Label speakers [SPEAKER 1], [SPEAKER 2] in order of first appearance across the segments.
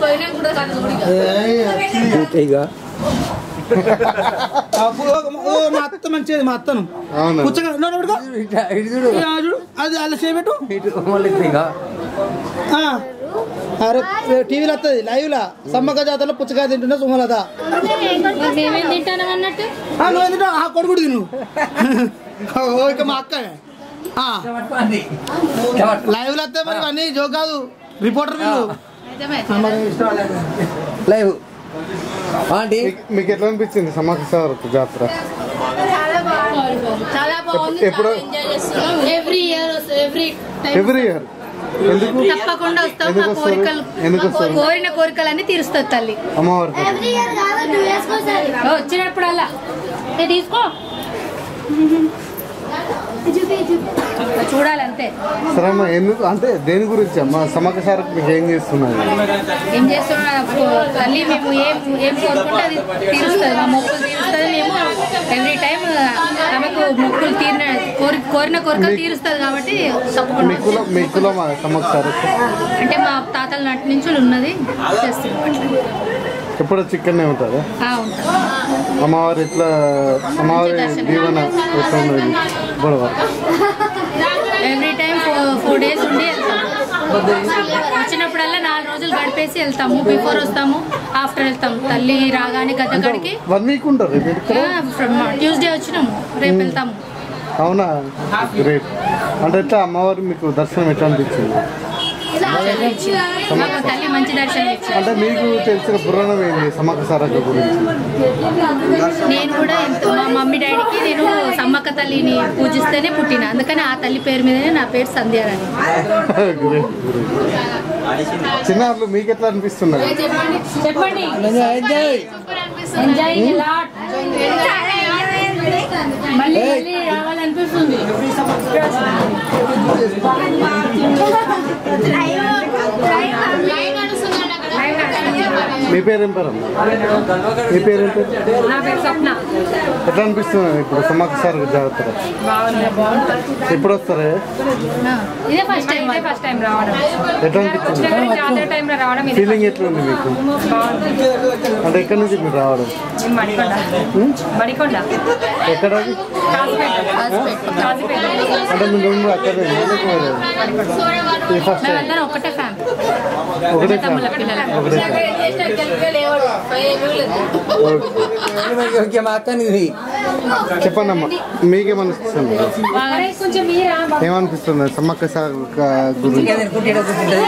[SPEAKER 1] పోయినా కూడా కాదు ఊరిగా.
[SPEAKER 2] ఇక
[SPEAKER 3] అప్పుడు ఓ మా అత్త మంచిది మా అత్తను
[SPEAKER 4] అవునా
[SPEAKER 3] పుచ్చగా నో, నో, ఇదిగో.
[SPEAKER 2] ఇటు చూడు
[SPEAKER 3] ఇక చూడు అది అలా చేయబెట్టు
[SPEAKER 2] ఇటు మళ్ళీ ఇక
[SPEAKER 3] ఆ. అరే టీవీలో వస్తుంది లైవ్ లా సమ్మక్క జాతరలో పుచ్చకాయ తింటున్నా సుమలత
[SPEAKER 1] మరి మేమేం తింటానం అన్నట్టు
[SPEAKER 3] ఆ, నువ్వు ఎందుకు ఆ కొడుకుడు తిను ఓ ఇక మా అక్క ఆ, లైవ్ లో వస్తే మరి అన్ని జోక్ కాదు రిపోర్టర్ వీళ్ళు
[SPEAKER 2] లైవ్ ఆంటీ
[SPEAKER 4] మీకు- మీకు ఎట్లా అనిపించింది సమ్మక్క సారక్క జాతర
[SPEAKER 1] చాలా బాగుంది
[SPEAKER 4] ఎప్పుడు?
[SPEAKER 1] ఎంజాయ్ చేస్తున్నాం every year every time
[SPEAKER 4] every year ఎందుకు
[SPEAKER 1] తప్పకుండా వస్తాం
[SPEAKER 4] ఎందుకు
[SPEAKER 1] మా
[SPEAKER 4] వస్తారు?
[SPEAKER 1] కోరికలు
[SPEAKER 4] ఎందుకు
[SPEAKER 1] మా
[SPEAKER 4] వస్తారు?
[SPEAKER 1] కోరిన కోరికలన్నీ తీరుస్తుంది తల్లి
[SPEAKER 4] అమ్మవారి
[SPEAKER 1] ఓ, వచ్చినప్పుడల్లా ఏ తీసుకో చూడాలంతే
[SPEAKER 4] సరే అమ్మా ఎందుకు అంటే దేని గురించి అమ్మా సమ్మక్క సారక్క మీకు ఏం చేస్తున్నారు
[SPEAKER 1] ఏం చేస్తున్నా తల్లి మేము ఏం ఏం కోరుకుంటే అది తీరుస్తుంది మా మొక్కులు తీరుస్తుంది మేము ఎవ్రీ టైం ఆమెకు మొక్కులు తీరిన కోరి కోరిన కోరికలు తీరుస్తుంది కాబట్టి
[SPEAKER 4] మీ
[SPEAKER 1] తప్పకుండా
[SPEAKER 4] కులం మీ కులం సమ్మక్క సారక్క
[SPEAKER 1] అంటే మా తాతల నాటి నుంచి ఉన్నది చేస్తున్నాం అట్లా.
[SPEAKER 4] ఎప్పుడు చికెన్నే ఉంటుందా
[SPEAKER 1] ఆ, ఉంటాం
[SPEAKER 4] అమ్మవారు ఎట్లా అమ్మవారి దీవెన ఎట్లా ఉన్నది గొడవ
[SPEAKER 1] ఎవ్రీ టైం ఫోర్ డేస్ ఉండి వెళ్తాం వచ్చినప్పుడల్లా నాలుగు రోజులు గడిపేసి వెళ్తాము బిఫోర్ వస్తాము ఆఫ్టర్ వెళ్తాం తల్లి రాగానే గద్ద కాడికి
[SPEAKER 4] వన్ వీక్ ఉంటారు మీరు ఇక్కడ
[SPEAKER 1] ట్యూస్డే వచ్చినాము రేపు వెళ్తాము
[SPEAKER 4] అవునా గ్రేట్ అంటే ఎట్లా అమ్మవారు మీకు దర్శనం ఎట్లా అనిపించింది
[SPEAKER 1] మాకు తల్లి మంచి దర్శనం ఇచ్చింది
[SPEAKER 4] అంటే మీకు తెలిసిన పురాణం ఏంది సమ్మక్క సారక్క గురించి
[SPEAKER 1] నేను కూడా ఎంతో మా మమ్మీ డాడీకి నేను సమ్మక్క తల్లిని పూజిస్తేనే పుట్టిన అందుకని ఆ తల్లి పేరు మీదనే నా పేరు సంధ్యారాణి
[SPEAKER 4] గ్రేట్ గ్రేట్ చిన్నారులు మీకు ఎట్లా అనిపిస్తున్నది
[SPEAKER 1] చెప్పండి
[SPEAKER 2] ఎంజాయ్
[SPEAKER 1] ఎంజాయ్ మళ్ళీ మళ్ళీ రావాలనిపిస్తుంది
[SPEAKER 4] మీ పేరు ఏం పేరు మీ పేరు ఏం పేరు
[SPEAKER 1] నా పేరు స్వప్న
[SPEAKER 4] ఎట్లా అనిపిస్తున్నది ఇప్పుడు సమ్మక్క సారక్క జాతర ఎప్పుడు వస్తారే
[SPEAKER 1] ఇదే ఫస్ట్ టైం
[SPEAKER 5] ఇదే ఫస్ట్ టైం రావడం
[SPEAKER 4] ఎట్లా అనిపించింది
[SPEAKER 5] వచ్చిన జాతర టైంలో రావడం ఇది
[SPEAKER 4] ఫీలింగ్ ఎట్లా ఉంది మీకు అంటే ఎక్కడి నుంచి మీరు రావడం
[SPEAKER 5] మేము మడికొండ మడికొండ
[SPEAKER 4] ఎక్కడ అది?
[SPEAKER 5] కాసిపేట కాసిపేట
[SPEAKER 4] అంటే మీ రెండు అక్కడే ఇది ఫస్ట్ టైం
[SPEAKER 1] మేమందరం ఒకటే ఫ్యామిలీ
[SPEAKER 4] ఒకటే
[SPEAKER 1] తమ్ముళ్ళ
[SPEAKER 4] ఫ్యామిలీ.
[SPEAKER 1] పిల్లలు
[SPEAKER 4] ఒకటే ఫ్యామిలీ. ఓకే.
[SPEAKER 2] ఓకే మా అక్కని ఇది.
[SPEAKER 4] చెప్పండి అమ్మా మీకేమనిపిస్తుంది
[SPEAKER 5] కొంచెం మీరా
[SPEAKER 4] ఏమనిపిస్తుంది సమ్మక్క సారక్క గురించి
[SPEAKER 2] చికెన్ తినుకుంటే కూర్చుంటుంది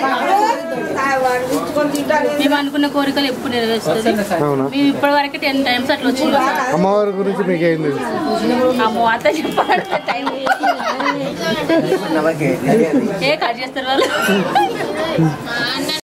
[SPEAKER 1] మేము అనుకున్న కోరికలు ఎప్పుడు నెరవేరుస్తుంది
[SPEAKER 4] అవునా
[SPEAKER 1] మేము ఇప్పటి వరకు టెన్ టైమ్స్ అట్లా వచ్చినాం
[SPEAKER 4] అమ్మవారి గురించి మీకు ఏం తెలుసు
[SPEAKER 1] అమ్మో అత్త చెప్పాలంటే టైం
[SPEAKER 2] నమ్మకే
[SPEAKER 1] ఏ కట్ చేస్తారు వాళ్ళు